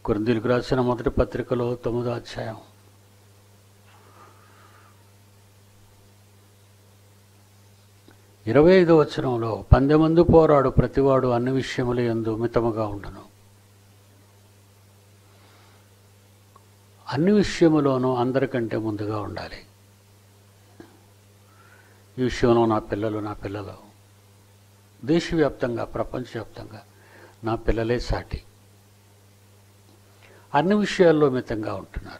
కొరిందీలకు రాసిన మొదటి పత్రికలో తొమ్మిదో అధ్యాయం ఇరవై ఐదో వచనంలో పందెమందు పోరాడు ప్రతివాడు అన్ని విషయముల యందు మితముగా ఉండును అన్ని విషయములోనూ అందరికంటే ముందుగా ఉండాలి ఈ విషయంలో నా పిల్లలు నా పిల్లలు దేశవ్యాప్తంగా ప్రపంచవ్యాప్తంగా నా పిల్లలే సాటి అన్ని విషయాల్లో మితంగా ఉంటున్నారు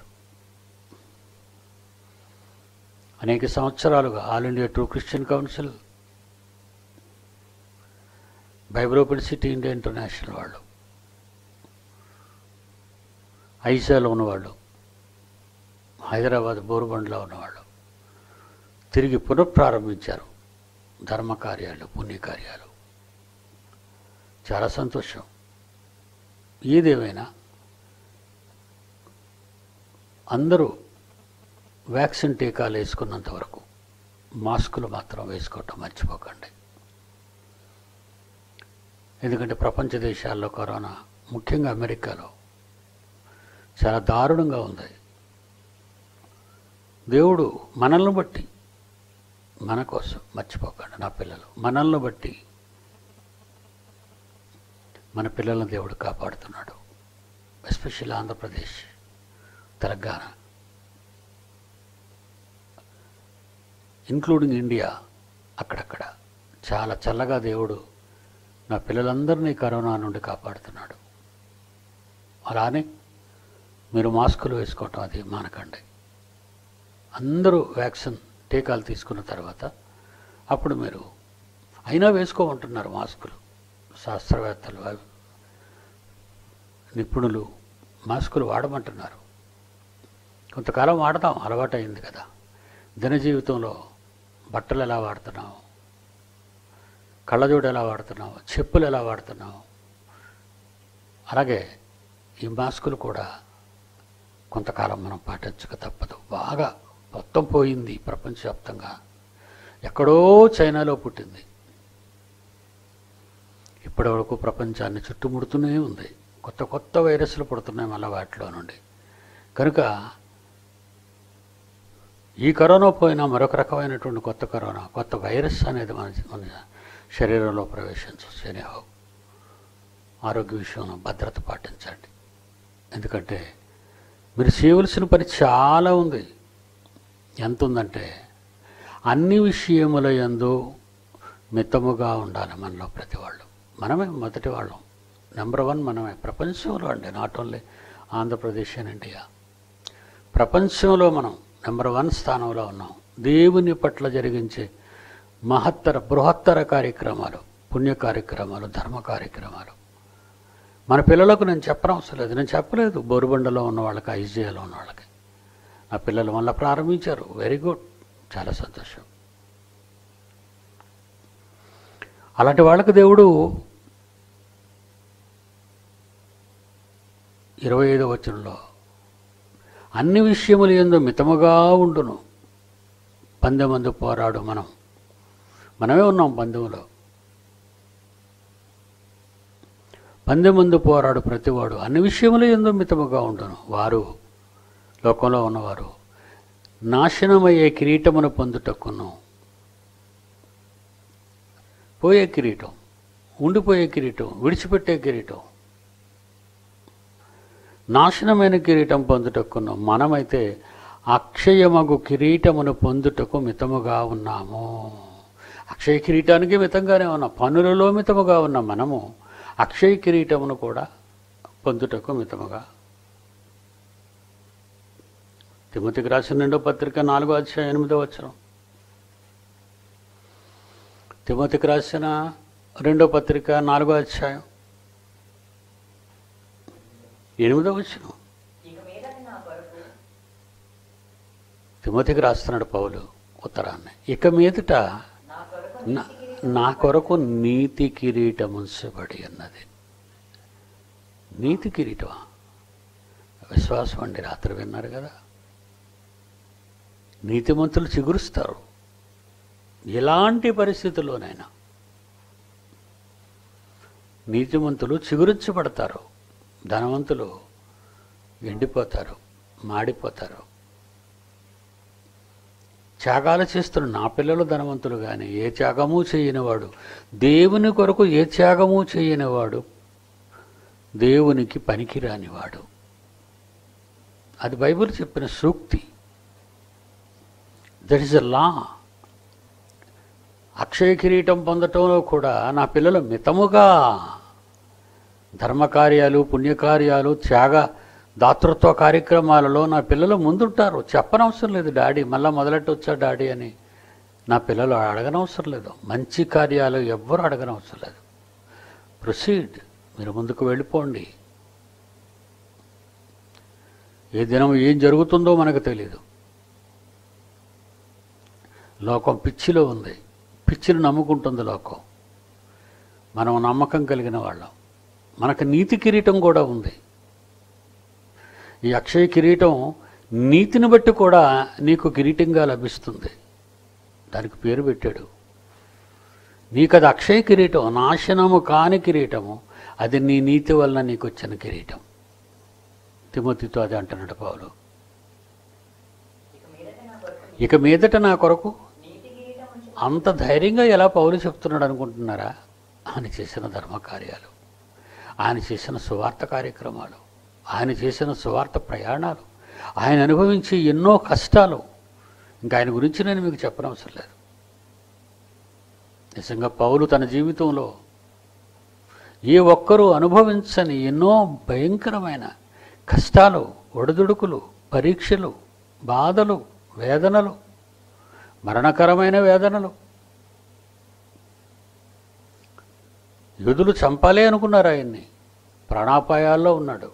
అనేక సంవత్సరాలుగా all India true Christian council Bible open city India international వాళ్ళు ఐసాలో ఉన్నవాళ్ళు హైదరాబాద్ బోరుబండ్లో ఉన్నవాళ్ళు తిరిగి పునఃప్రారంభించారు ధర్మ కార్యాలు పుణ్యకార్యాలు చాలా సంతోషం ఏదేమైనా అందరూ వ్యాక్సిన్ టీకాలు వేసుకున్నంత వరకు మాస్కులు మాత్రం వేసుకోవటం మర్చిపోకండి ఎందుకంటే ప్రపంచ దేశాల్లో కరోనా ముఖ్యంగా అమెరికాలో చాలా దారుణంగా ఉంది దేవుడు మనల్ని బట్టి మన కోసం మర్చిపోకండి నా పిల్లలు మనల్ని బట్టి మన పిల్లలను దేవుడు కాపాడుతున్నాడు especially Andhra Pradesh Telangana including India అక్కడక్కడ చాలా చల్లగా దేవుడు నా పిల్లలందరినీ కరోనా నుండి కాపాడుతున్నాడు అలానే మీరు మాస్కులు వేసుకోవటం అది మానకండి అందరూ వ్యాక్సిన్ టీకాలు తీసుకున్న తర్వాత అప్పుడు మీరు అయినా వేసుకోమంటున్నారు మాస్కులు శాస్త్రవేత్తలు అవి నిపుణులు మాస్కులు వాడమంటున్నారు కొంతకాలం వాడతాం అలవాటైంది కదా దిన జీవితంలో బట్టలు ఎలా వాడుతున్నావు కళ్ళజోడు ఎలా వాడుతున్నావు చెప్పులు ఎలా వాడుతున్నావు అలాగే ఈ మాస్కులు కూడా కొంతకాలం మనం పాటించక తప్పదు బాగా మొత్తం పోయింది ప్రపంచవ్యాప్తంగా ఎక్కడో చైనాలో పుట్టింది ఇప్పటి వరకు ప్రపంచాన్ని చుట్టుముడుతూనే ఉంది కొత్త కొత్త వైరస్లు పుడుతున్నాయి మళ్ళీ వాటిలో నుండి కనుక ఈ కరోనా పోయినా మరొక రకమైనటువంటి కొత్త కరోనా కొత్త వైరస్ అనేది మన మన శరీరంలో ప్రవేశించవచ్చు ఆరోగ్య విషయంలో భద్రత పాటించండి ఎందుకంటే మీరు చేయవలసిన పని చాలా ఉంది ఎంత ఉందంటే అన్ని విషయముల యందు మితముగా ఉండాలి మనలో ప్రతి వాళ్ళు మనమే మొదటి వాళ్ళం నెంబర్ వన్ మనమే ప్రపంచంలో అండి not only Andhra Pradesh and India ప్రపంచంలో మనం నెంబర్ వన్ స్థానంలో ఉన్నాం దేవుని పట్ల జరిగించే మహత్తర బృహత్తర కార్యక్రమాలు పుణ్య కార్యక్రమాలు ధర్మ కార్యక్రమాలు మన పిల్లలకు నేను చెప్పనవసరం లేదు నేను చెప్పలేదు బోరుబండలో ఉన్న వాళ్ళకి ఐజీఏలో ఉన్న వాళ్ళకి నా పిల్లలు మళ్ళీ ప్రారంభించారు వెరీ గుడ్ చాలా సంతోషం అలాంటి వాళ్ళకి దేవుడు ఇరవై ఐదో వచనంలో అన్ని విషయములు ఎందు మితముగా ఉండును పందెమందు పోరాడు మనం మనమే ఉన్నాం పందెంలో పందెమందు పోరాడు ప్రతివాడు అన్ని విషయములు ఎందు మితముగా ఉండును వారు లోకంలో ఉన్నవారు నాశనమయ్యే కిరీటమును పొందుటకును పోయే కిరీటం ఉండిపోయే కిరీటం విడిచిపెట్టే కిరీటం నాశనమైన కిరీటం పొందుటకును మనమైతే అక్షయమగు కిరీటమును పొందుటకు మితముగా ఉన్నాము అక్షయ కిరీటానికి మితంగానే ఉన్నాం పనులలో మితముగా ఉన్న మనము అక్షయ కిరీటమును కూడా పొందుటకు మితముగా తిమ్మతికి రాసిన రెండో పత్రిక నాలుగో అధ్యాయం ఎనిమిదో వచ్చరం తిమ్మతికి రాసిన రెండో పత్రిక నాలుగో అధ్యాయం ఎనిమిదో వచ్చిన ఇక మీదట నా కొరకు తిమ్మతికి రాస్తున్నాడు పౌలు ఉత్తరాన్ని ఇక మీదట నా కొరకు నా- నా కొరకు నీతి కిరీటం ఉంచబడి ఉన్నది నీతి కిరీటమా విశ్వాసం అండి రాత్రి విన్నారు కదా నీతిమంతులు చిగురుస్తారు ఎలాంటి పరిస్థితుల్లోనైనా నీతిమంతులు చిగురించబడతారు ధనవంతులు ఎండిపోతారు మాడిపోతారు త్యాగాలు చేస్తున్న నా పిల్లలు ధనవంతులు కానీ ఏ త్యాగము చేయనివాడు దేవుని కొరకు ఏ త్యాగము చేయనివాడు దేవునికి పనికిరానివాడు అది బైబిల్ చెప్పిన సూక్తి దట్ ఈస్ అ లా అక్షయ కిరీటం పొందటంలో కూడా నా పిల్లలు మితముగా ధర్మకార్యాలు పుణ్యకార్యాలు త్యాగ దాతృత్వ కార్యక్రమాలలో నా పిల్లలు ముందుంటారు చెప్పనవసరం లేదు డాడీ మళ్ళీ మొదలెట్టొచ్చా డాడీ అని నా పిల్లలు అడగనవసరం లేదు మంచి కార్యాలు ఎవ్వరు అడగనవసరం లేదు ప్రొసీడ్ మీరు ముందుకు వెళ్ళిపోండి ఏ దినం ఏం జరుగుతుందో మనకు తెలియదు లోకం పిచ్చిలో ఉంది పిచ్చిని నమ్ముకుంటుంది లోకం మనం నమ్మకం కలిగిన వాళ్ళం మనకు నీతి కిరీటం కూడా ఉంది ఈ అక్షయ కిరీటం నీతిని బట్టి కూడా నీకు కిరీటంగా లభిస్తుంది దానికి పేరు పెట్టాడు నీకు అది అక్షయ కిరీటం నాశనము కాని కిరీటము అది నీ నీతి వలన నీకు వచ్చిన కిరీటం తిమోతితో అది అంటున్నాడు పౌలు ఇక మీదట నా కొరకు ఇక మీదట నా కొరకు నీతి కిరీటం ఉంచు అంత ధైర్యంగా ఎలా పౌలు చెప్తున్నాడు అనుకుంటున్నారా ఆయన చేసిన ధర్మకార్యాలు ఆయన చేసిన సువార్త కార్యక్రమాలు ఆయన చేసిన సువార్త ప్రయాణాలు ఆయన అనుభవించి ఎన్నో కష్టాలు ఇంకా ఆయన గురించి నేను మీకు చెప్పనవసరం లేదు నిజంగా పౌలు తన జీవితంలో ఏ ఒక్కరూ అనుభవించని ఎన్నో భయంకరమైన కష్టాలు ఒడిదుడుకులు పరీక్షలు బాధలు వేదనలు మరణకరమైన వేదనలు యూదులు చంపాలే అనుకున్నారు ఆయన్ని ప్రాణాపాయాల్లో ఉన్నాడు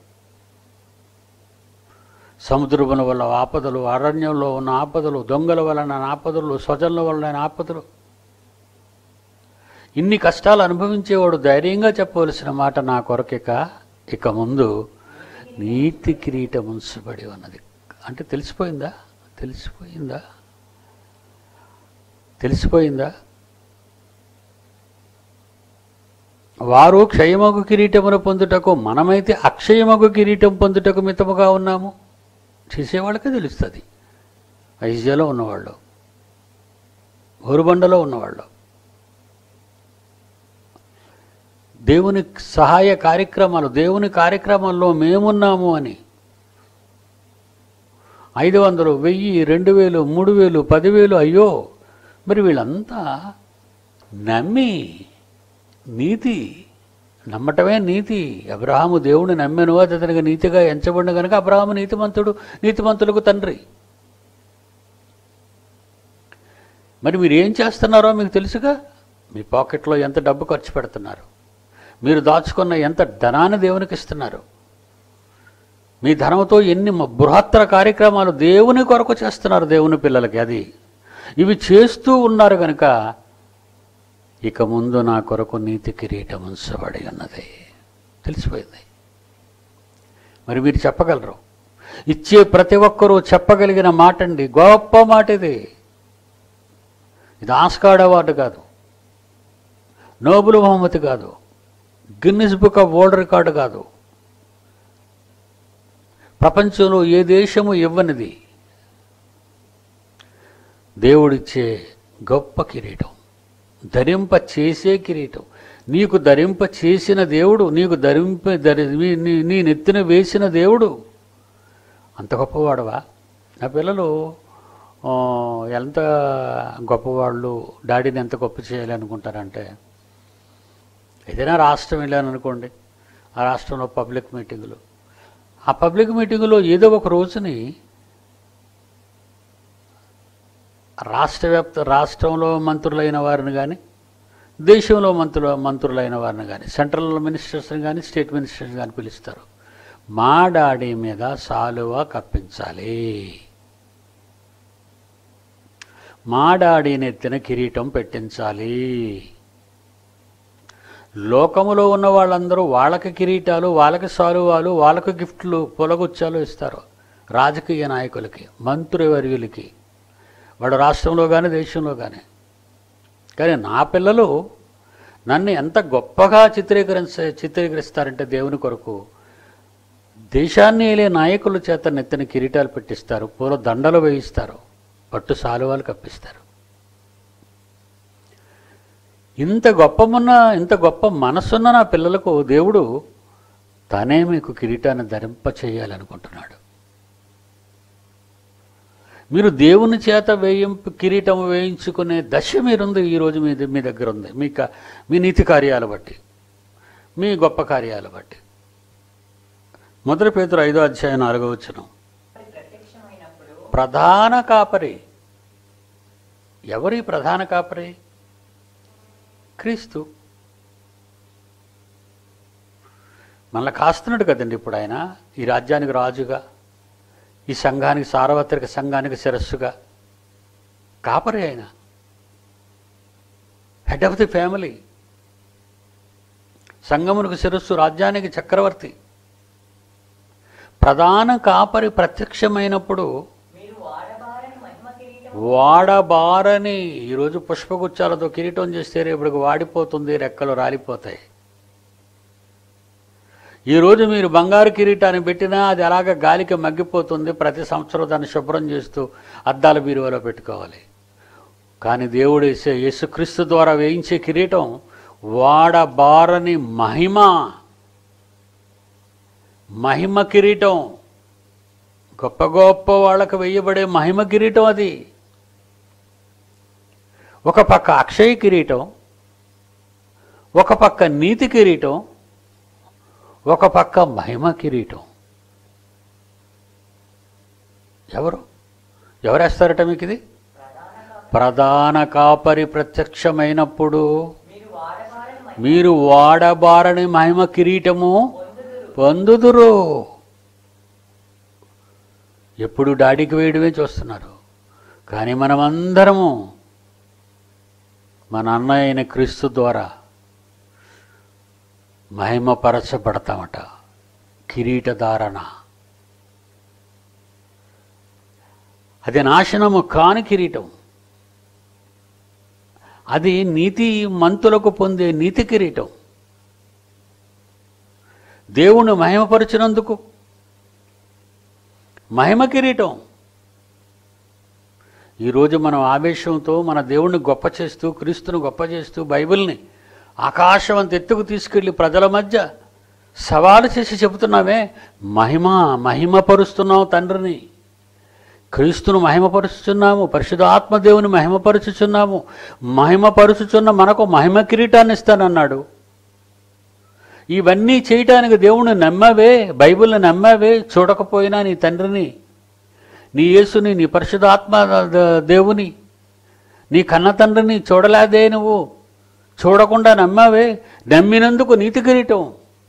సముద్రముల వల్ల ఆపదలు అరణ్యంలో ఉన్న ఆపదలు దొంగల వలన ఆపదలు స్వజనుల వలన ఆపదలు ఇన్ని కష్టాలు అనుభవించేవాడు ధైర్యంగా చెప్పవలసిన మాట నా కొరకిక ఇక ముందు నీతి కిరీటం ఉంచబడి ఉన్నది అంటే తెలిసిపోయిందా తెలిసిపోయిందా తెలిసిపోయిందా వారు క్షయమగు కిరీటమును పొందుటకు మనమైతే అక్షయమగు కిరీటం పొందుటకు మితముగా ఉన్నాము చేసేవాళ్ళకే తెలుస్తుంది ఐజియాలో ఉన్నవాళ్ళు ఊరుబండలో ఉన్నవాళ్ళు దేవుని సహాయ కార్యక్రమాలు దేవుని కార్యక్రమాల్లో మేమున్నాము అని ఐదు వందలు వెయ్యి రెండు వేలు మూడు వేలు పదివేలు అయ్యో మరి వీళ్ళంతా నమ్మి నీతి నమ్మటమే నీతి అబ్రహాము దేవుని నమ్మెను అది అతనికి నీతిగా ఎంచబడిన కనుక అబ్రహాము నీతిమంతుడు నీతిమంతులకు తండ్రి మరి మీరు ఏం చేస్తున్నారో మీకు తెలుసుగా మీ పాకెట్లో ఎంత డబ్బు ఖర్చు పెడుతున్నారు మీరు దాచుకున్న ఎంత ధనాన్ని దేవునికి ఇస్తున్నారు మీ ధనంతో ఎన్ని మ- బృహత్తర కార్యక్రమాలు దేవుని కొరకు చేస్తున్నారు దేవుని పిల్లలకి అది ఇవి చేస్తూ ఉన్నారు కనుక ఇక ముందు నా కొరకు నీతి కిరీటం ఉంచబడి ఉన్నది తెలిసిపోయింది మరి మీరు చెప్పగలరు ఇచ్చే ప్రతి ఒక్కరూ చెప్పగలిగిన మాట అండి గొప్ప మాట ఇది ఇది ఆస్కాడ్ అవార్డు కాదు నోబుల్ బహుమతి కాదు Guinness book of world record కాదు ప్రపంచంలో ఏ దేశము ఇవ్వనిది దేవుడిచ్చే గొప్ప కిరీటం ధరింప చేసే కిరీటం నీకు ధరింప చేసిన దేవుడు నీకు ధరింప ధరి నీ- నీ నీ నెత్తిన వేసిన దేవుడు అంత గొప్పవాడవా నా పిల్లలు ఆ, ఎంత గొప్పవాళ్ళు డాడీని ఎంత గొప్ప చేయాలి అనుకుంటారంటే ఏదైనా రాష్ట్రం వెళ్ళాను అనుకోండి ఆ రాష్ట్రంలో పబ్లిక్ మీటింగులు ఆ పబ్లిక్ మీటింగులో ఏదో ఒక రోజుని రాష్ట్ర వ్యాప్త రాష్ట్రంలో మంత్రులైన వారిని కానీ దేశంలో మంత్రుల మంత్రులైన వారిని కానీ సెంట్రల్ మినిస్టర్స్ని కానీ స్టేట్ మినిస్టర్స్ కానీ పిలుస్తారు మా డాడీ మీద సాలువ కప్పించాలి మా డాడీని ఎత్తిన కిరీటం పెట్టించాలి లోకములో ఉన్న వాళ్ళందరూ వాళ్ళకి కిరీటాలు వాళ్ళకి సాలువాలు వాళ్ళకి గిఫ్ట్లు పొలగుచ్చాలు ఇస్తారు రాజకీయ నాయకులకి మంత్రివర్యులకి వాడు రాష్ట్రంలో కానీ దేశంలో కానీ కానీ నా పిల్లలు నన్ను ఎంత గొప్పగా చిత్రీకరించ చిత్రీకరిస్తారంటే దేవుని కొరకు దేశాన్ని ఏలే నాయకుల చేత నెత్తిన కిరీటాలు పెట్టిస్తారు పూల దండలు వేయిస్తారు పట్టు సాలువాలు కప్పిస్తారు ఇంత గొప్పమున్న ఇంత గొప్ప మనసున్న నా పిల్లలకు దేవుడు తనే మీకు కిరీటాన్ని ధరింప చేయాలనుకుంటున్నాడు మీరు దేవుని చేత వేయింపు కిరీటం వేయించుకునే దశ మీరుంది ఈరోజు మీ మీ దగ్గర ఉంది మీ క- మీ నీతి కార్యాలు బట్టి మీ గొప్ప కార్యాలు బట్టి మొదటి పేతురు ఐదో అధ్యాయం నాలుగో వచ్చును మరి ప్రత్యక్షమైనప్పుడు ప్రధాన కాపరి ఎవరి ప్రధాన కాపరి క్రీస్తు మళ్ళీ కాస్తున్నాడు కదండి ఇప్పుడు ఆయన ఈ రాజ్యానికి రాజుగా ఈ సంఘానికి సార్వత్రిక సంఘానికి శిరస్సుగా కాపరి ఆయన హెడ్ ఆఫ్ ది ఫ్యామిలీ సంఘమునికి శిరస్సు రాజ్యానికి చక్రవర్తి ప్రధాన కాపరి ప్రత్యక్షమైనప్పుడు మీరు వాడబారని మహిమ కిరీటం వాడబారని ఈరోజు పుష్పగుచ్చాలతో కిరీటం చేస్తే రేపటికి వాడిపోతుంది రెక్కలు రాలిపోతాయి ఈరోజు మీరు బంగారు కిరీటాన్ని పెట్టినా అది అలాగ గాలికి మగ్గిపోతుంది ప్రతి సంవత్సరం దాన్ని శుభ్రం చేస్తూ అద్దాల బీరువాలో పెట్టుకోవాలి కానీ దేవుడు వేసే యేసుక్రీస్తు ద్వారా వేయించే కిరీటం వాడబారని మహిమ మహిమ కిరీటం గొప్ప గొప్ప వాళ్ళకు వేయబడే మహిమ కిరీటం అది ఒక పక్క అక్షయ కిరీటం ఒక పక్క నీతి కిరీటం ఒక పక్క మహిమ కిరీటం ఎవరు ఎవరేస్తారట మీకు ఇది ప్రధాన కాపరి ప్రత్యక్షమైనప్పుడు మీరు వాడబారని మహిమ మీరు వాడబారని మహిమ కిరీటము పొందుదురు ఎప్పుడు డాడీకి వేయడమే చూస్తున్నారు కానీ మనమందరము మన అన్నయ్య అయిన క్రీస్తు ద్వారా మహిమపరచబడతామట కిరీటధారణ అది నాశనము కాని కిరీటం అది నీతి మంతులకు పొందే నీతి కిరీటం దేవుణ్ణి మహిమపరిచినందుకు మహిమ కిరీటం ఈరోజు మనం ఆవేశంతో మన దేవుణ్ణి గొప్ప చేస్తూ క్రీస్తును గొప్ప చేస్తూ బైబిల్ని ఆకాశం అంత ఎత్తుకు తీసుకెళ్ళి ప్రజల మధ్య సవాలు చేసి చెబుతున్నామే మహిమ మహిమపరుస్తున్నాం తండ్రిని క్రీస్తును మహిమపరుచుచున్నాము పరిశుధాత్మ దేవుని మహిమపరుచుచున్నాము మహిమపరుచుచున్న మనకు మహిమ కిరీటాన్ని ఇస్తానన్నాడు ఇవన్నీ చేయటానికి దేవుణ్ణి నమ్మవే బైబిల్ని నమ్మవే చూడకపోయినా నీ తండ్రిని నీ యేసుని నీ పరిశుధాత్మ ద- దేవుని నీ కన్న తండ్రిని చూడలేదే నువ్వు చూడకుండా నమ్మావే నమ్మినందుకు నీతి కిరీటం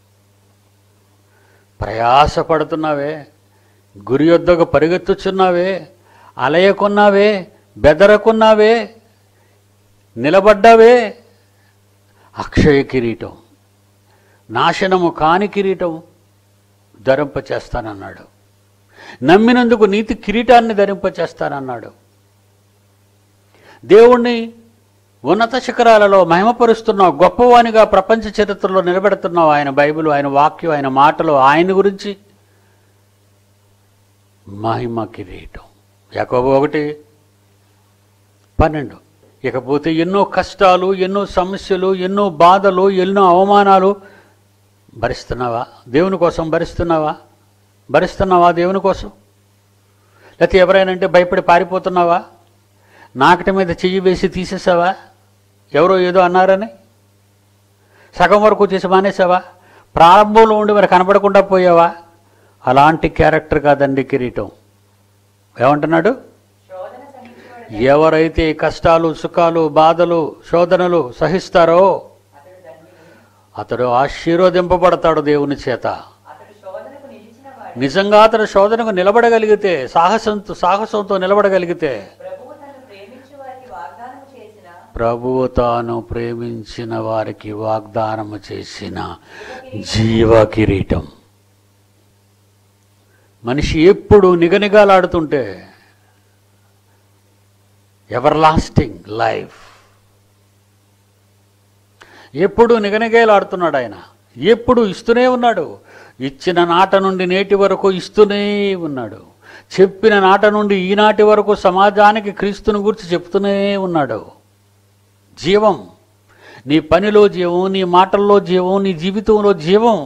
ప్రయాసపడుతున్నావే గురి యొద్దకు పరిగెత్తుచున్నావే అలయకున్నావే బెదరకున్నావే నిలబడ్డావే అక్షయ కిరీటం నాశనము కాని కిరీటం ధరింపచేస్తానన్నాడు నమ్మినందుకు నీతి కిరీటాన్ని ధరింపచేస్తానన్నాడు దేవుణ్ణి ఉన్నత శిఖరాలలో మహిమపరుస్తున్నావు గొప్పవానిగా ప్రపంచ చరిత్రలో నిలబెడుతున్నావు ఆయన బైబిల్ ఆయన వాక్యం ఆయన మాటలు ఆయన గురించి మహిమ కిరీటం యాకోబు ఒకటి పన్నెండు ఇకపోతే ఎన్నో కష్టాలు ఎన్నో సమస్యలు ఎన్నో బాధలు ఎన్నో అవమానాలు భరిస్తున్నావా దేవుని కోసం భరిస్తున్నావా భరిస్తున్నావా దేవుని కోసం లేకపోతే ఎవరైనా అంటే భయపడి పారిపోతున్నావా నాకటి మీద చెయ్యి వేసి తీసేసావా ఎవరో ఏదో అన్నారని సగం వరకు చేసి మానేసావా ప్రారంభంలో ఉండి మరి కనపడకుండా పోయావా అలాంటి క్యారెక్టర్ కాదండి కిరీటం ఏమంటున్నాడు శోధన సహించువాడు ఎవరైతే కష్టాలు సుఖాలు బాధలు శోధనలు సహిస్తారో అతడు ధన్యుడు అతడు ఆశీర్వదింపబడతాడు దేవుని చేత అతడు శోధనకు నిలిచిన వాడు నిజంగా అతడు శోధనకు నిలబడగలిగితే సాహసంతో సాహసంతో నిలబడగలిగితే ప్రభువు తను ప్రేమించు వారికి వాగ్దానం చేసిన ప్రభువు తాను ప్రేమించిన వారికి వాగ్దానము చేసిన జీవ కిరీటం మనిషి ఎప్పుడు నిగనిగాలాడుతుంటే ఎవర్ లాస్టింగ్ లైఫ్ ఎప్పుడు నిగనిగేలాడుతున్నాడు ఆయన ఎప్పుడు ఇస్తూనే ఉన్నాడు ఇచ్చిన నాట నుండి నేటి వరకు ఇస్తూనే ఉన్నాడు చెప్పిన నాట నుండి ఈనాటి వరకు సమాజానికి క్రీస్తుని గురించి చెప్తూనే ఉన్నాడు జీవం నీ పనిలో జీవం నీ మాటల్లో జీవం నీ జీవితంలో జీవం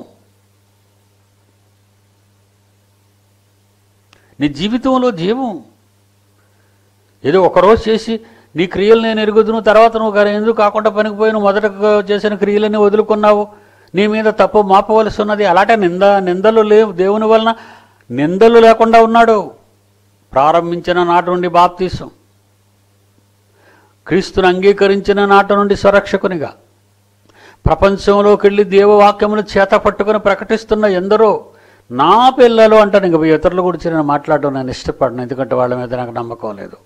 నీ జీవితంలో జీవం ఏదో ఒకరోజు చేసి నీ క్రియలు నేను ఎరుగుదును తర్వాత నువ్వు కానీ ఎందుకు కాకుండా పనికి పోయి నువ్వు మొదట చేసిన క్రియలన్నీ వదులుకున్నావు నీ మీద తప్పు మాపవలసి ఉన్నది అలాంటి నింద నిందలు లేవు దేవుని వలన నిందలు లేకుండా ఉన్నాడు ప్రారంభించిన నాటి నుండి బాప్తీసం క్రీస్తుని అంగీకరించిన నాటి నుండి స్వరక్షకునిగా ప్రపంచంలోకి వెళ్ళి దేవవాక్యమును చేత పట్టుకొని ప్రకటిస్తున్న ఎందరో నా పిల్లలు అంటాను ఇంక ఇతరుల గురించి నేను మాట్లాడడం నేను ఇష్టపడను ఎందుకంటే వాళ్ళ మీద నాకు నమ్మకం లేదు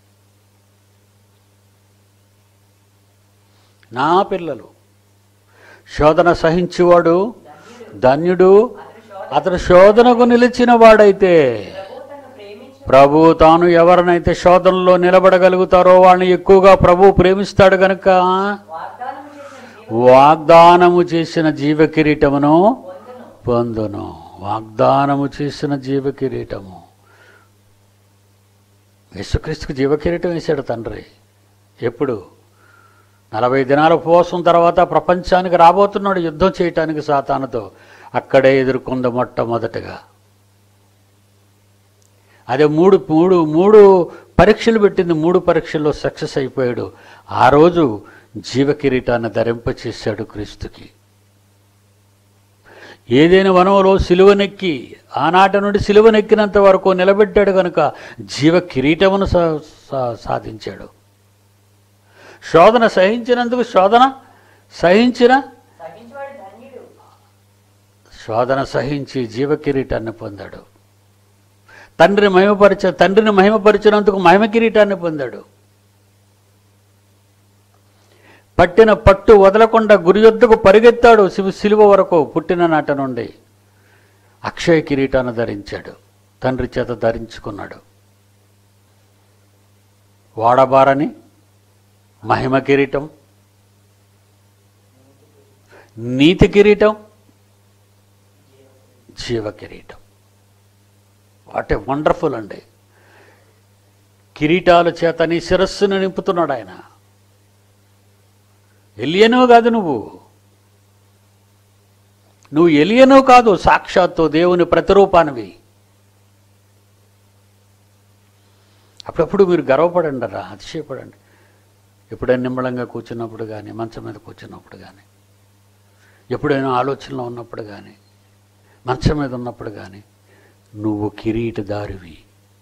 నా పిల్లలు శోధన సహించువాడు ధన్యుడు అతడు శోధనకు నిలిచిన వాడైతే ప్రభు తను ప్రేమించు ప్రభు తాను ఎవరినైతే శోధనలో నిలబడగలుగుతారో వాళ్ళని ఎక్కువగా ప్రభు ప్రేమిస్తాడు గనుక వాగ్దానం చేసిన జీవ వాగ్దానము చేసిన జీవ కిరీటమును పొందును పొందును వాగ్దానము చేసిన జీవ కిరీటము యేసుక్రీస్తుకు జీవ కిరీటం వేశాడు తండ్రి ఎప్పుడు నలభై దినాల ఉపవాసం తర్వాత ప్రపంచానికి రాబోతున్నాడు యుద్ధం చేయటానికి సాతానుతో అక్కడే ఎదుర్కొంది మొట్టమొదటగా అదే మూడు మూడు మూడు పరీక్షలు పెట్టింది మూడు పరీక్షల్లో సక్సెస్ అయిపోయాడు ఆ రోజు జీవ కిరీటాన్ని ధరింపచేశాడు క్రీస్తుకి ఏదైనా వనంలో సిలువనెక్కి ఆనాటి నుండి సిలువనెక్కినంత వరకు నిలబెట్టాడు కనుక జీవ కిరీటమును సా- సా- సాధించాడు శోధన సహించినందుకు శోధన సహించిన సహించువాడు ధన్యుడు శోధన సహించి జీవ కిరీటాన్ని పొందాడు తండ్రిని మహిమపరిచ తండ్రిని మహిమపరిచినందుకు మహిమ కిరీటాన్ని పొందాడు పట్టిన పట్టు వదలకుండా గురి యొద్దకు పరిగెత్తాడు శివ శిలువ వరకు పుట్టిన నాట నుండి అక్షయ కిరీటాన్ని ధరించాడు తండ్రి చేత ధరించుకున్నాడు వాడబారని మహిమ కిరీటం నీతి కిరీటం జీవ కిరీటం వాట్ ఏ వండర్ఫుల్ అండి కిరీటాల చేత నీ శిరస్సును నింపుతున్నాడు ఆయన ఎలియనో కాదు నువ్వు నువ్వు ఎలియనో కాదు సాక్షాత్తు దేవుని ప్రతిరూపానివి అప్పుడప్పుడు మీరు గర్వపడండి రా అతిశయపడండి ఎప్పుడైనా నిమ్మళంగా కూర్చున్నప్పుడు కానీ మంచం మీద కూర్చున్నప్పుడు కానీ ఎప్పుడైనా ఆలోచనలో ఉన్నప్పుడు కానీ మంచం మీద ఉన్నప్పుడు కానీ నువ్వు కిరీటదారివి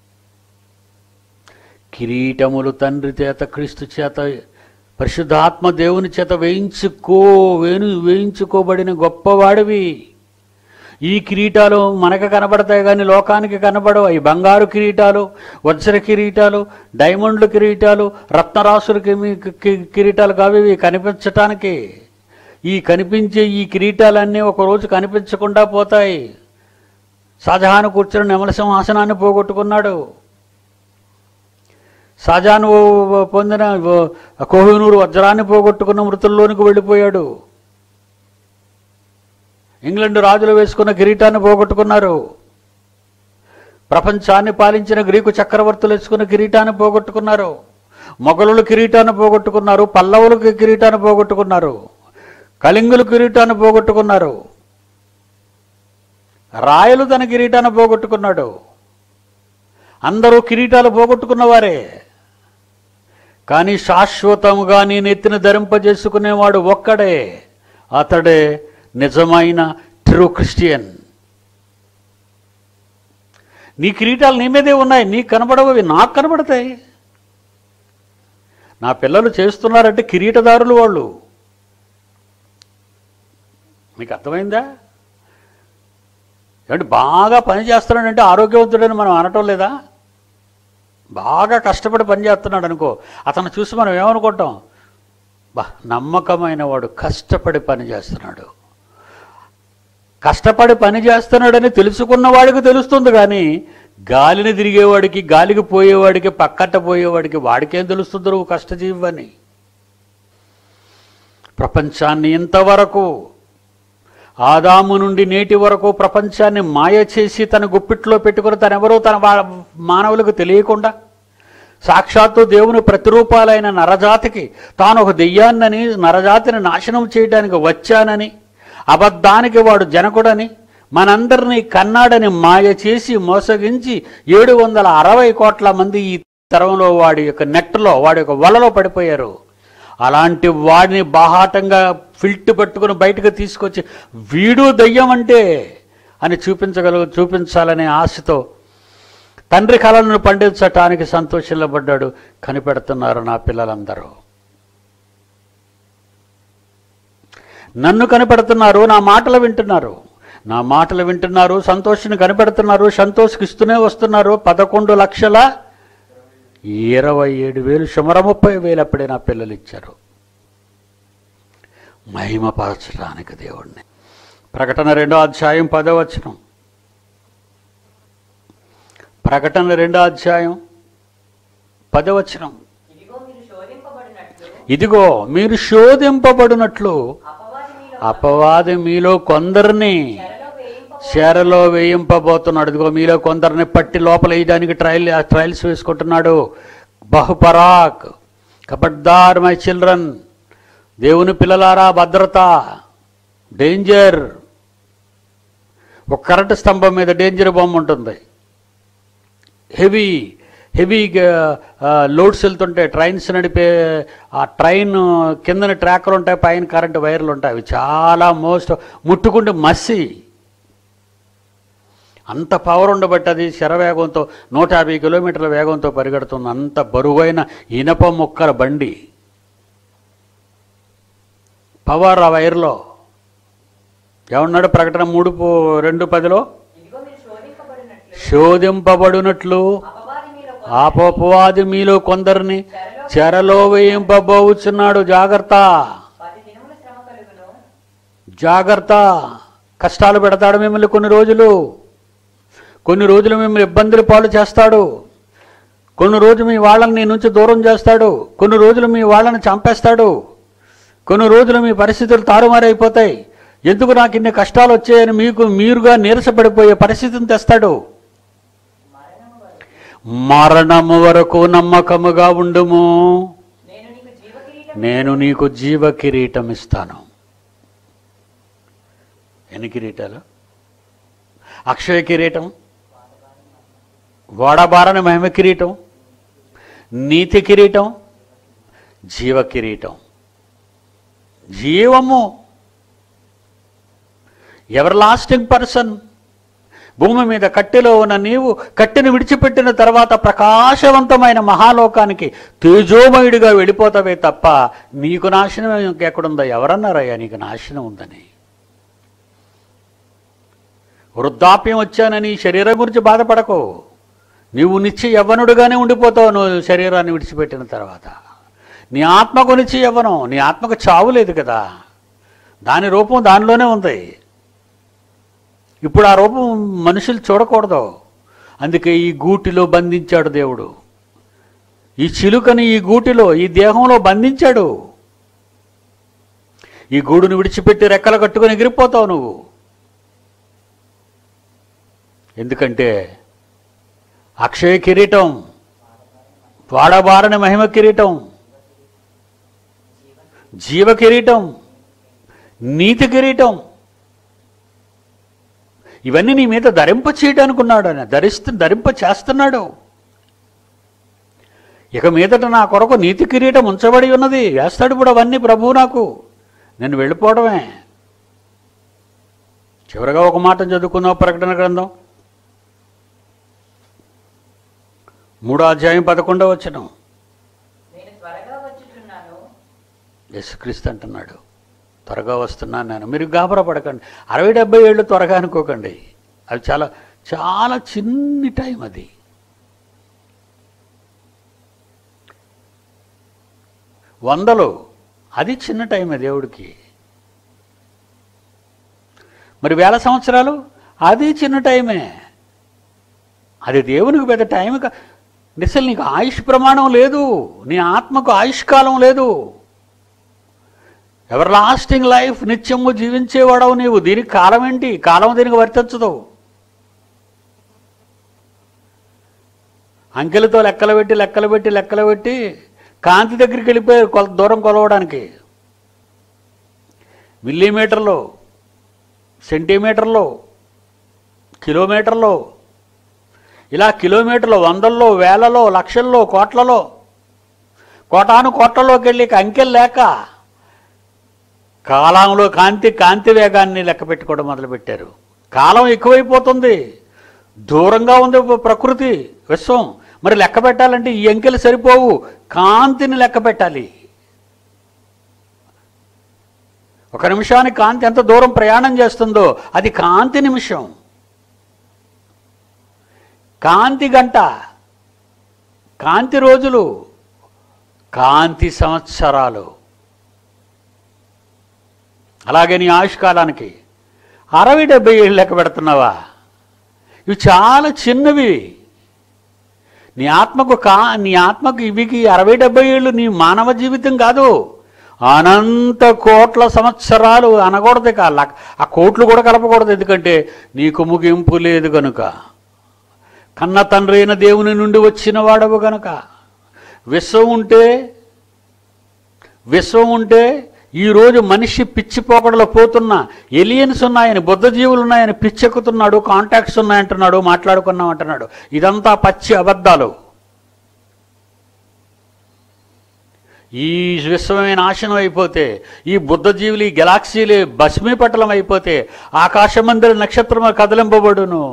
కిరీటములు తండ్రి చేత క్రీస్తు చేత పరిశుద్ధాత్మ దేవుని చేత వేయించుకో వేణు వేయించుకోబడిన గొప్పవాడివి ఈ కిరీటాలు మనకు కనబడతాయి కానీ లోకానికి కనబడవు ఈ బంగారు కిరీటాలు వజ్ర కిరీటాలు డైమండ్ల కిరీటాలు రత్నరాసుల కి- కి- కిరీటాలు కావు ఇవి కనిపించటానికి ఈ కనిపించే ఈ కిరీటాలన్నీ ఒకరోజు కనిపించకుండా పోతాయి షాజహాన్ కూర్చుని నెమల సింహాసనాన్ని పోగొట్టుకున్నాడు షాజహాన్ ఓ- పొందిన ఓ- కోహినూరు వజ్రాన్ని పోగొట్టుకున్న మృతుల్లోనికి వెళ్ళిపోయాడు ఇంగ్లాండ్ రాజులు వేసుకున్న కిరీటాన్ని పోగొట్టుకున్నారు ప్రపంచాన్ని పాలించిన గ్రీకు చక్రవర్తులు వేసుకున్న కిరీటాన్ని పోగొట్టుకున్నారు మొఘలులు కిరీటాన్ని పోగొట్టుకున్నారు పల్లవులు కిరీటాన్ని పోగొట్టుకున్నారు కళింగులు కిరీటాన్ని పోగొట్టుకున్నారు రాయలు తన కిరీటాన్ని పోగొట్టుకున్నాడు అందరూ కిరీటాలు పోగొట్టుకున్నవారే కానీ శాశ్వతముగా నీ నెత్తిన ధరింపజేసుకునేవాడు ఒక్కడే అతడే నిజమైన ట్రూ క్రిస్టియన్ నీ కిరీటాలు నీ మీదే ఉన్నాయి నీకు కనబడవు అవి నాకు కనబడతాయి నా పిల్లలు చేస్తున్నారంటే కిరీటదారులు వాళ్ళు మీకు అర్థమైందా ఏమంటే బాగా పని చేస్తున్నాడంటే ఆరోగ్యవంతుడని మనం అనటం లేదా బాగా కష్టపడి పని చేస్తున్నాడు అనుకో అతను చూసి మనం ఏమనుకుంటాం బా నమ్మకమైన వాడు కష్టపడి పని చేస్తున్నాడు కష్టపడి పని చేస్తున్నాడని తెలుసుకున్న వాడికి తెలుస్తుంది కానీ గాలిని తిరిగేవాడికి గాలికి పోయేవాడికి పక్కట పోయేవాడికి వాడికేం తెలుస్తుంది నువ్వు కష్టజీవని ప్రపంచాన్ని ఇంతవరకు ఆదాము నుండి నేటి వరకు ప్రపంచాన్ని మాయ చేసి తన గుప్పిట్లో పెట్టుకుని తనెవరో తన వా- మానవులకు తెలియకుండా సాక్షాత్తు దేవుని ప్రతిరూపాలైన నరజాతికి తాను ఒక దెయ్యాన్నని నరజాతిని నాశనం చేయడానికి వచ్చానని అబద్ధానికి వాడు జనకుడని మనందరినీ కన్నాడని మాయ చేసి మోసగించి ఏడు వందల అరవై కోట్ల మంది ఈ తరంలో వాడి యొక్క నెట్లో వాడి యొక్క వలలో పడిపోయారు అలాంటి వాడిని బాహాటంగా ఫిల్ట్ పట్టుకుని బయటకు తీసుకొచ్చి వీడు దయ్యం అంటే అని చూపించగల చూపించాలనే ఆశతో తండ్రి కళలను పండించటానికి సంతోషిల్లబడ్డాడు కనిపెడుతున్నారు నా పిల్లలందరూ నన్ను కనిపెడుతున్నారు నా మాటలు వింటున్నారు నా మాటలు వింటున్నారు సంతోషిని కనిపెడుతున్నారు సంతోష్కి ఇస్తూనే వస్తున్నారు పదకొండు లక్షల ఇరవై ఏడు వేలు సుమారు ముప్పై వేలు అప్పుడే నా పిల్లలు ఇచ్చారు మహిమపరచడానికి దేవుణ్ణి ప్రకటన రెండో అధ్యాయం పదో వచనం ప్రకటన రెండో అధ్యాయం పదవచనం ఇదిగో మీరు శోధింపబడినట్లు ఇదిగో మీరు శోధింపబడినట్లు అపవాది మీలో అపవాది మీలో కొందరిని చెరలో వేయింప చెరలో వేయింపబోతున్నాడు ఇదిగో మీలో కొందరిని పట్టి లోపల వేయడానికి ట్రయల్ ట్రయల్స్ వేసుకుంటున్నాడు బహుపరాక్ కబడ్దార్ మై చిల్డ్రన్ దేవుని పిల్లలారా భద్రత డేంజర్ ఒక కరెంటు స్తంభం మీద డేంజర్ బొమ్మ ఉంటుంది హెవీ హెవీ లోడ్స్ వెళ్తుంటాయి ట్రైన్స్ నడిపే ఆ ట్రైన్ కిందన ట్రాక్లు ఉంటాయి పైన కరెంటు వైర్లు ఉంటాయి అవి చాలా మోస్ట్ ముట్టుకుంటే మసి అంత పవర్ ఉండబట్టి అది శరవేగంతో నూట యాభై కిలోమీటర్ల వేగంతో పరిగెడుతుంది అంత బరువైన ఇనప ముక్కల బండి పవర్ ఆ వైర్లో ఏమన్నాడు ప్రకటన మూడు పో- రెండు పదిలో ఇదిగో మీరు శోధింపబడినట్లు శోధింపబడినట్లు అపవాది మీలో ఆపోపవాది మీలో కొందరిని చెరలో వేయింపబోచున్నాడు జాగ్రత్త పది దినముల శ్రమ కలుగును జాగ్రత్త కష్టాలు పెడతాడు మిమ్మల్ని కొన్ని రోజులు కొన్ని రోజులు మిమ్మల్ని ఇబ్బందులు పాలు చేస్తాడు కొన్ని రోజులు మీ వాళ్ళని నీ నుంచి దూరం చేస్తాడు కొన్ని రోజులు మీ వాళ్ళని చంపేస్తాడు కొన్ని రోజులు మీ పరిస్థితులు తారుమారైపోతాయి ఎందుకు నాకు ఇన్ని కష్టాలు వచ్చాయని మీకు మీరుగా నీరసపడిపోయే పరిస్థితిని తెస్తాడు మరణము వరకు మరణము వరకు నమ్మకముగా ఉండుము నేను నీకు జీవ కిరీటం నేను నీకు జీవ కిరీటం ఇస్తాను ఎన్ని కిరీటాలు అక్షయ కిరీటం వాడబారని మహిమ కిరీటం నీతి కిరీటం జీవ కిరీటం జీవము ఎవర్ లాస్టింగ్ పర్సన్ భూమి మీద కట్టెలో ఉన్న నీవు కట్టెను విడిచిపెట్టిన తర్వాత ప్రకాశవంతమైన మహాలోకానికి తేజోమయుడిగా వెళ్ళిపోతావే తప్ప నీకు నాశనం ఇంకెక్కడుందో ఎవరన్నారయ్యా నీకు నాశనం ఉందని వృద్ధాప్యం వచ్చానని ఈ శరీరం గురించి బాధపడకు నీవు నిత్య యవ్వనుడుగానే ఉండిపోతావు నువ్వు శరీరాన్ని విడిచిపెట్టిన తర్వాత నీ ఆత్మకు నిత్య యవ్వనం నీ ఆత్మకు చావు లేదు కదా దాని రూపం దానిలోనే ఉంది ఇప్పుడు ఆ రూపం మనుషులు చూడకూడదు అందుకే ఈ గూటిలో బంధించాడు దేవుడు ఈ చిలుకని ఈ గూటిలో ఈ దేహంలో బంధించాడు ఈ గూడును విడిచిపెట్టి రెక్కలు కట్టుకొని ఎగిరిపోతావు నువ్వు ఎందుకంటే అక్షయ కిరీటం వాడబారని మహిమ కిరీటం జీవ కిరీటం నీతి కిరీటం ఇవన్నీ నీ మీద ధరింప చేయడానికి ఉన్నాడు ఆయన ధరిస్తూ ధరింప చేస్తున్నాడు ఇక మీదట నా కొరకు నీతి కిరీటం ఉంచబడి ఉన్నది వేస్తాడు ఇప్పుడు అవన్నీ ప్రభువు నాకు నేను వెళ్ళిపోవడమే చివరగా ఒక మాట చదువుకుందాం ప్రకటన గ్రంథం మూడో అధ్యాయం పదకొండవ వచ్చనం నేను త్వరగా వచ్చుచున్నాను యేసుక్రీస్తు అంటున్నాడు త్వరగా వస్తున్నాను నేను మీరు గాబరా పడకండి అరవై డెబ్బై ఏళ్ళు త్వరగా అనుకోకండి అది చాలా చాలా చిన్ని టైం అది వందలు అది చిన్న టైమే దేవుడికి మరి వేల సంవత్సరాలు అది చిన్న టైమే అది దేవునికి పెద్ద టైం కా అసలు నీకు ఆయుష్ ప్రమాణం లేదు నీ ఆత్మకు ఆయుష్ కాలం లేదు ఎవర్ లాస్టింగ్ లైఫ్ నిత్యము జీవించేవాడవు నీవు దీనికి కాలం ఏంటి కాలం దీనికి వర్తించదు అంకెలతో లెక్కలు పెట్టి లెక్కలు పెట్టి లెక్కలు పెట్టి కాంతి దగ్గరికి వెళ్ళిపోయారు కొల దూరం కొలవడానికి మిల్లీమీటర్లో సెంటీమీటర్లో కిలోమీటర్లో ఇలా కిలోమీటర్లు వందల్లో వేలలో లక్షల్లో కోట్లలో కోటాను కోట్లలోకి వెళ్ళి ఇక అంకెలు లేక కాలంలో కాంతి కాంతి వేగాన్ని లెక్క పెట్టుకోవడం మొదలుపెట్టారు కాలం ఎక్కువైపోతుంది దూరంగా ఉంది ప్రకృతి విశ్వం మరి లెక్క పెట్టాలంటే ఈ అంకెలు సరిపోవు కాంతిని లెక్క పెట్టాలి ఒక నిమిషానికి కాంతి ఎంత దూరం ప్రయాణం చేస్తుందో అది కాంతి నిమిషం కాంతి గంట కాంతి రోజులు కాంతి సంవత్సరాలు అలాగే నీ ఆయుష్కాలానికి అరవై డెబ్బై ఏళ్ళు లెక్క పెడుతున్నావా ఇవి చాలా చిన్నవి నీ ఆత్మకు కా నీ ఆత్మకు ఇవికి అరవై డెబ్బై ఏళ్ళు నీ మానవ జీవితం కాదు అనంత కోట్ల సంవత్సరాలు అనకూడదు ఇక ఆ లక్- ఆ కోట్లు కూడా కలపకూడదు ఎందుకంటే నీకు ముగింపు లేదు కనుక కన్న తండ్రి అయిన దేవుని నుండి వచ్చిన వాడవు గనుక విశ్వం ఉంటే విశ్వం ఉంటే ఈరోజు మనిషి పిచ్చిపోకడలో పోతున్న ఎలియన్స్ ఉన్నాయని బుద్ధజీవులు ఉన్నాయని పిచ్చెక్కుతున్నాడు కాంటాక్ట్స్ ఉన్నాయంటున్నాడు మాట్లాడుకున్నాం అంటున్నాడు ఇదంతా పచ్చి అబద్ధాలు ఈ విశ్వమే నాశనం అయిపోతే ఈ బుద్ధజీవులు ఈ గెలాక్సీలు భస్మీపటలం అయిపోతే ఆకాశమందిర నక్షత్రము కదిలింపబడును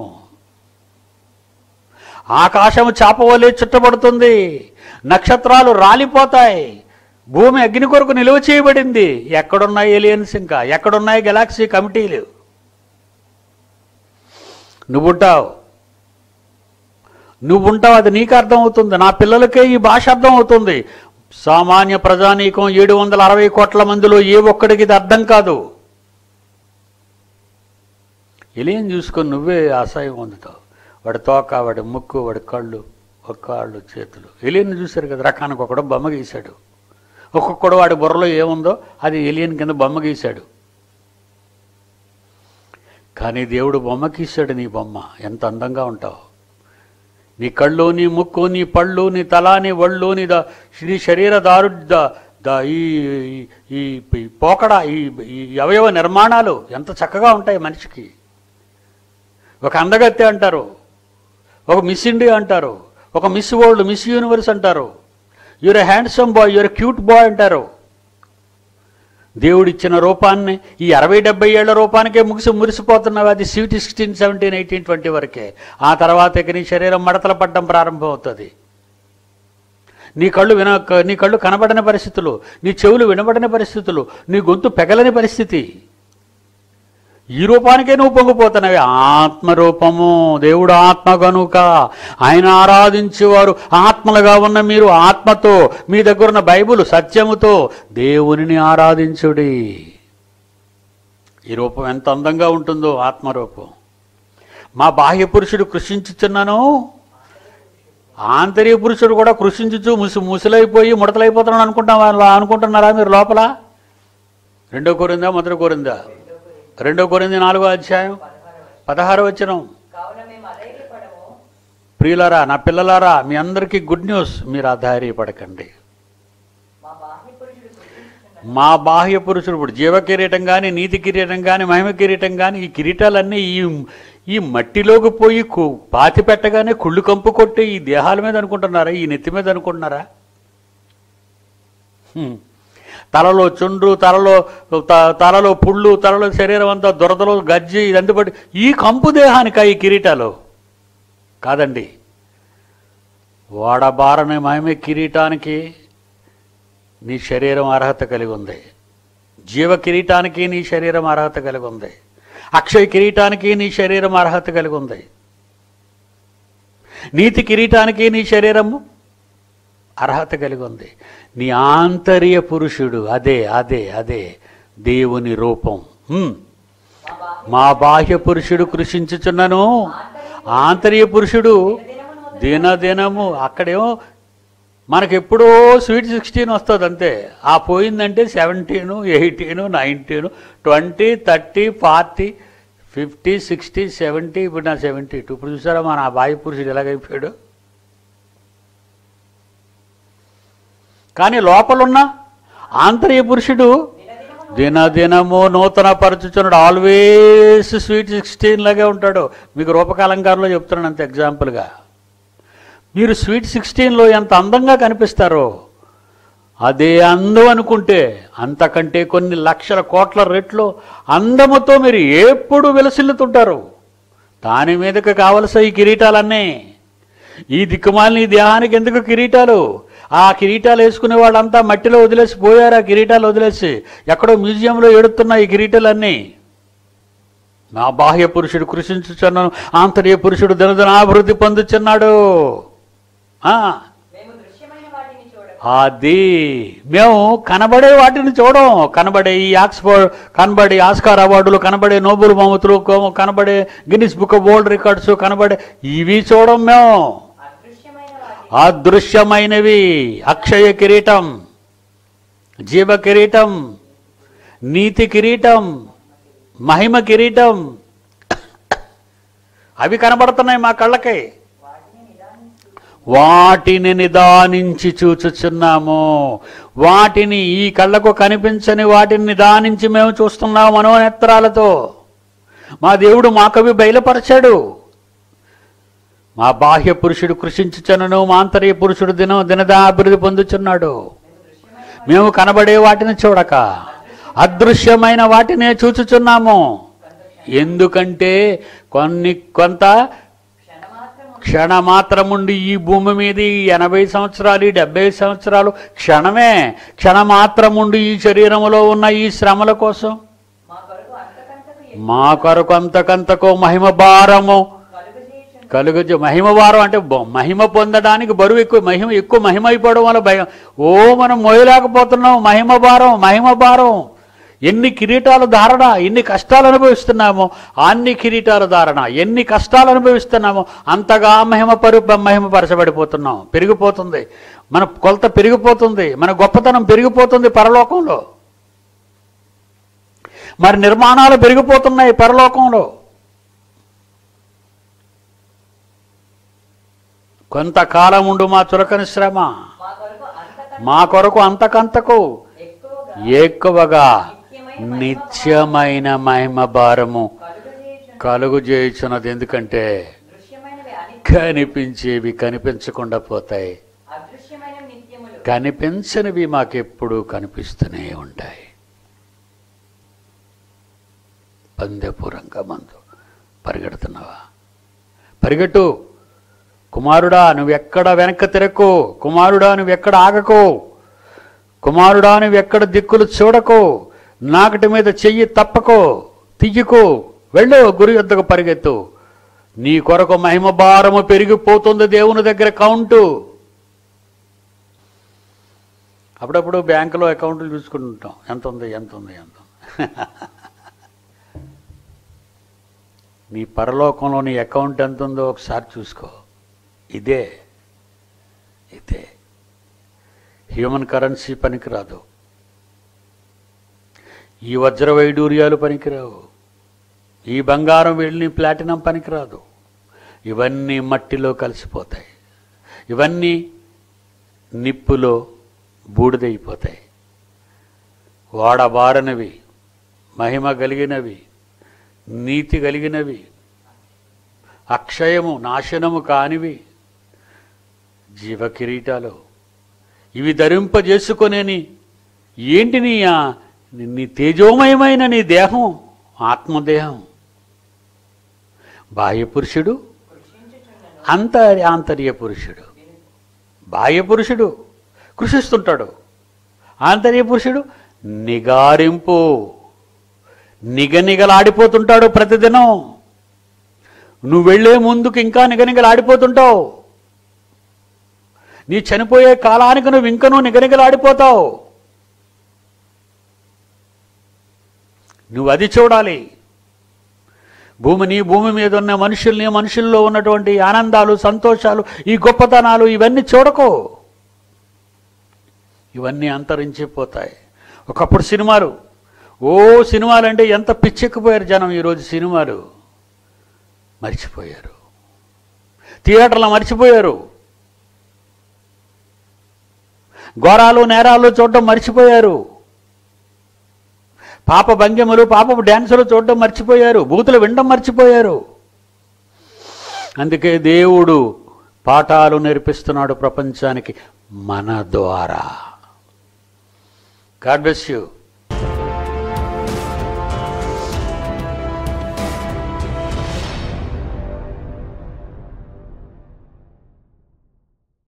ఆకాశము చాపవలే చుట్టబడుతుంది నక్షత్రాలు రాలిపోతాయి భూమి అగ్ని కొరకు నిలువ చేయబడింది ఎక్కడున్నాయి ఏలియన్స్ ఇంకా ఎక్కడున్నాయి గెలాక్సీ కమిటీలు నువ్వుంటావు నువ్వుంటావు అది నీకు అర్థమవుతుంది నా పిల్లలకే ఈ భాష అర్థం అవుతుంది సామాన్య ప్రజానీకం ఏడు వందల అరవై కోట్ల మందిలో ఏ ఒక్కడికి ఇది అర్థం కాదు ఎలియన్ చూసుకొని నువ్వే అసహ్యం పొందుతావు వాడి తోక వాడి ముక్కు వాడి కళ్ళు ఒక కాళ్ళు చేతులు ఎలియన్ చూశారు కదా రకానికి ఒకడు బొమ్మ గీశాడు ఒక్కొక్కడు వాడి బుర్రలో ఏముందో అది ఎలియన్ కింద బొమ్మ గీశాడు కానీ దేవుడు బొమ్మ గీశాడు నీ బొమ్మ ఎంత అందంగా ఉంటావు నీ కళ్ళు నీ ముక్కు నీ పళ్ళు నీ తల నీ ఒళ్ళు నీ ద నీ శరీర దారు ద ద ఈ ఈ- ఈ ఈ పోకడ ఈ ఈ అవయవ నిర్మాణాలు ఎంత చక్కగా ఉంటాయి మనిషికి ఒక అందగత్తె అంటారు ఒక మిస్ ఇండియా అంటారు ఒక మిస్ వరల్డ్ మిస్ యూనివర్స్ అంటారు you're a handsome boy you're cute boy అంటారు దేవుడిచ్చిన రూపాన్ని ఈ అరవై డెబ్బై ఏళ్ల రూపానికే ముగిసి మురిసిపోతున్నావు అది sixty sixteen seventeen eighteen twenty వరకే ఆ తర్వాత ఇక నీ శరీరం మడతల పడ్డం ప్రారంభం అవుతుంది నీ కళ్ళు విన నీ కళ్ళు కనబడని పరిస్థితులు నీ చెవులు వినబడని పరిస్థితులు నీ గొంతు పెగలని పరిస్థితి ఈ రూపానికే నువ్వు పొంగిపోతున్నావి ఆత్మరూపము దేవుడు ఆత్మ గనుక ఆయన ఆరాధించేవారు ఆత్మలుగా ఉన్న మీరు ఆత్మతో మీ దగ్గర ఉన్న బైబుల్ సత్యముతో దేవునిని ఆరాధించుడి ఈ రూపం ఎంత అందంగా ఉంటుందో ఆత్మరూపం మా బాహ్య పురుషుడు కృషించుచున్నాను ఆంతర్య పురుషుడు కూడా కృషించుచు ముసి ముసలైపోయి ముడతలైపోతున్నాడు అనుకుంటాం అనుకుంటున్నారా మీరు లోపల రెండో కోరిందా మొదటి కోరిందా రెండో కొరింది నాలుగో అధ్యాయం పదహారు వచ్చిన కావున మేము అధైర్యపడము ప్రియులారా నా పిల్లలారా మీ అందరికీ గుడ్ న్యూస్ మీరు అధైర్యపడకండి మా బాహ్య పురుషుడు కృషించుచున్నాడు మా బాహ్య పురుషుడు ఇప్పుడు జీవ కిరీటం కానీ నీతి కిరీటం కానీ మహిమ కిరీటం కానీ ఈ కిరీటాలన్నీ ఈ ఈ మట్టిలోకి పోయి కు- పాతి పెట్టగానే కుళ్ళు కంపు కొట్టి ఈ దేహాల మీద అనుకుంటున్నారా ఈ నెత్తి మీద అనుకుంటున్నారా హ్మ్. తలలో చుండ్రు తలలో త- తలలో పుళ్ళు తలలో శరీరం అంతా దురదలో గజ్జి ఇదంతా పడి ఈ కంపు దేహానికా ఈ కిరీటాలు కాదండి వాడబారని మహిమ కిరీటానికి నీ శరీరం అర్హత కలిగి ఉంది జీవ కిరీటానికి నీ శరీరం అర్హత కలిగి ఉంది అక్షయ కిరీటానికి నీ శరీరం అర్హత కలిగి ఉంది నీతి కిరీటానికి నీ శరీరము అర్హత కలిగి ఉంది నీ ఆంతర్య పురుషుడు అదే అదే అదే దేవుని రూపం హ్మ్. మా బాహ్య మా బాహ్య పురుషుడు కృషించుచున్నను ఆంతర్య పురుషుడు దినదినము అక్కడేమో మనకి ఎప్పుడో స్వీట్ సిక్స్టీన్ వస్తుంది అంతే ఆ పోయిందంటే seventeen eighteen nineteen twenty thirty forty fifty sixty seventy ఇప్పుడు నా సెవెంటీ టూ ఇప్పుడు చూసారా మన ఆ బాయి పురుషుడు ఎలాగైపోయాడు కానీ లోపలున్న ఆంతర్య పురుషుడు దినదినము నూతన పరచుచున్నాడు ఆల్వేస్ స్వీట్ సిక్స్టీన్ లాగే ఉంటాడు మీకు రూపకాలంకారంలో చెప్తున్నాను అంత ఎగ్జాంపుల్గా మీరు స్వీట్ సిక్స్టీన్లో ఎంత అందంగా కనిపిస్తారో అదే అందం అనుకుంటే అంతకంటే కొన్ని లక్షల కోట్ల రెట్లు అందముతో మీరు ఎప్పుడు విలసిల్లుతుంటారు దాని మీదకి కావలసిన ఈ కిరీటాలన్నీ ఈ దిక్కుమాలిన ఈ దేహానికి ఎందుకు కిరీటాలు ఆ కిరీటాలు వేసుకునే వాళ్ళంతా మట్టిలో వదిలేసి పోయారు ఆ కిరీటాలు వదిలేసి ఎక్కడో మ్యూజియంలో ఎడుతున్న ఈ కిరీటాలన్నీ నా బాహ్య పురుషుడు కృషించుచున్నాను ఆంతర్య పురుషుడు దినదినాభివృద్ధి పొందుచున్నాడు ఆ, మేము దృశ్యమైన వాటిని చూడము అది మేము కనబడే వాటిని చూడం కనబడే ఈ ఆక్స్ఫర్డ్ కనబడే ఆస్కార్ అవార్డులు కనబడే నోబెల్ బహుమతులు కో- కనబడే Guinness book of world records కనబడే ఇవి చూడం మేము అదృశ్యమైన వాటిని అదృశ్యమైనవి అక్షయ కిరీటం జీవ కిరీటం నీతి కిరీటం మహిమ కిరీటం అవి కనబడుతున్నాయి మా కళ్ళకి వాటిని నిదానించి వాటిని నిదానించి చూచుచున్నాము వాటిని ఈ కళ్ళకు కనిపించని వాటిని నిదానించి మేము చూస్తున్నాము మనోనేత్రాలతో మా దేవుడు మాకవి బయలుపరచాడు మా బాహ్య పురుషుడు కృషించుచనను మా ఆంతర్య పురుషుడు దినం దినదా అభివృద్ధి పొందుచున్నాడు మేము కనబడే వాటిని చూడక అదృశ్యమైన వాటినే చూచుచున్నాము ఎందుకంటే కొన్ని కొంత క్షణమాత్రము క్షణమాత్రముండి ఈ భూమి మీద ఈ ఎనభై సంవత్సరాలు ఈ డెబ్బై సంవత్సరాలు క్షణమే క్షణమాత్రముండి ఈ శరీరములో ఉన్న ఈ శ్రమల కోసం మా కొరకు అంతకంతకు ఎక్కువ మా కొరకు అంతకంతకో మహిమ భారము కలుగజేయుచున్న కలుగు మహిమ భారం అంటే బ- మహిమ పొందడానికి బరువు ఎక్కువ మహిమ ఎక్కువ మహిమ అయిపోవడం వల్ల భయం ఓ మనం మోయలేకపోతున్నాం మహిమ భారం మహిమ భారం ఎన్ని కిరీటాల ధారణ ఎన్ని కష్టాలు అనుభవిస్తున్నామో అన్ని కిరీటాల ధారణ ఎన్ని కష్టాలు అనుభవిస్తున్నామో అంతగా మహిమ పరు మహిమపరచబడిపోతున్నాం పెరిగిపోతుంది మన కొలత పెరిగిపోతుంది మన గొప్పతనం పెరిగిపోతుంది పరలోకంలో మరి నిర్మాణాలు పెరిగిపోతున్నాయి పరలోకంలో కొంతకాలం ఉండు మా చురకని శ్రమ మా కొరకు అంతకంత మా కొరకు అంతకంతకు ఎక్కువగా ఎక్కువగా నిత్యమైన మహిమ భారము కలుగజేయుచున్న కలుగు చేయుచున్నది ఎందుకంటే దృశ్యమైనవి అని కనిపించేవి కనిపించకుండా పోతాయి అదృశ్యమైన నిత్యములు కనిపించనివి మాకెప్పుడు కనిపిస్తూనే ఉంటాయి పందెపురంగా మందు పరిగెడుతున్నావా పరిగెట్టు కుమారుడా నువ్వెక్కడ వెనక్కి తిరక్కు కుమారుడా నువ్వెక్కడ ఆగకు కుమారుడా నువ్వెక్కడ దిక్కులు చూడకు నాకటి మీద చెయ్యి తప్పకు తియ్యకు వెళ్ళు గురి యొద్దకు పరిగెత్తు నీ కొరకు మహిమ భారము పెరిగిపోతుంది దేవుని దగ్గర కౌంటు అప్పుడప్పుడు బ్యాంకులో అకౌంట్లు చూసుకుంటుంటాం ఎంత ఉంది ఎంత ఉంది ఎంత ఉంది నీ పరలోకంలో నీ అకౌంట్ ఎంత ఉందో ఒకసారి చూసుకో ఇదే ఇదే హ్యూమన్ కరెన్సీ పనికిరాదు ఈ వజ్ర వైడూర్యాలు పనికిరావు ఈ బంగారం వెళ్ళి ప్లాటినం పనికిరాదు ఇవన్నీ మట్టిలో కలిసిపోతాయి ఇవన్నీ నిప్పులో బూడిదైపోతాయి వాడబారనివి మహిమ కలిగినవి నీతి కలిగినవి అక్షయము నాశనము కానివి జీవ కిరీటాలు ఇవి ధరింపజేసుకొనేని ఏంటి నీ ఆ- నీ తేజోమయమైన నీ దేహం ఆత్మదేహం బాహ్య పురుషుడు కృషించుచున్నను అంతర్య ఆంతర్య పురుషుడు బాహ్య పురుషుడు కృషిస్తుంటాడు ఆంతర్య పురుషుడు నిగారింపు నిగనిగలాడిపోతుంటాడు ప్రతిదినం నువ్వు వెళ్ళే ముందుకు ఇంకా నిగనిగలాడిపోతుంటావు నీ చనిపోయే కాలానికి నువ్వు ఇంకనూ నిగనిగలాడిపోతావు నువ్వు అది చూడాలి భూమిని భూమి మీద ఉన్న మనుషుల్ని మనుషుల్లో ఉన్నటువంటి ఆనందాలు సంతోషాలు ఈ గొప్పతనాలు ఇవన్నీ చూడకు ఇవన్నీ అంతరించిపోతాయి ఒకప్పుడు సినిమాలు ఓ సినిమాలు అంటే ఎంత పిచ్చెక్కిపోయారు జనం ఈరోజు సినిమాలు మర్చిపోయారు థియేటర్లో మర్చిపోయారు ఘోరాలు నేరాలు చూడడం మర్చిపోయారు పాప భంగిమలు పాపపు డ్యాన్సులు చూడడం మర్చిపోయారు బూతులు వినడం మర్చిపోయారు అందుకే దేవుడు పాఠాలు నేర్పిస్తున్నాడు ప్రపంచానికి మన ద్వారా గాడ్ బ్లెస్ యూ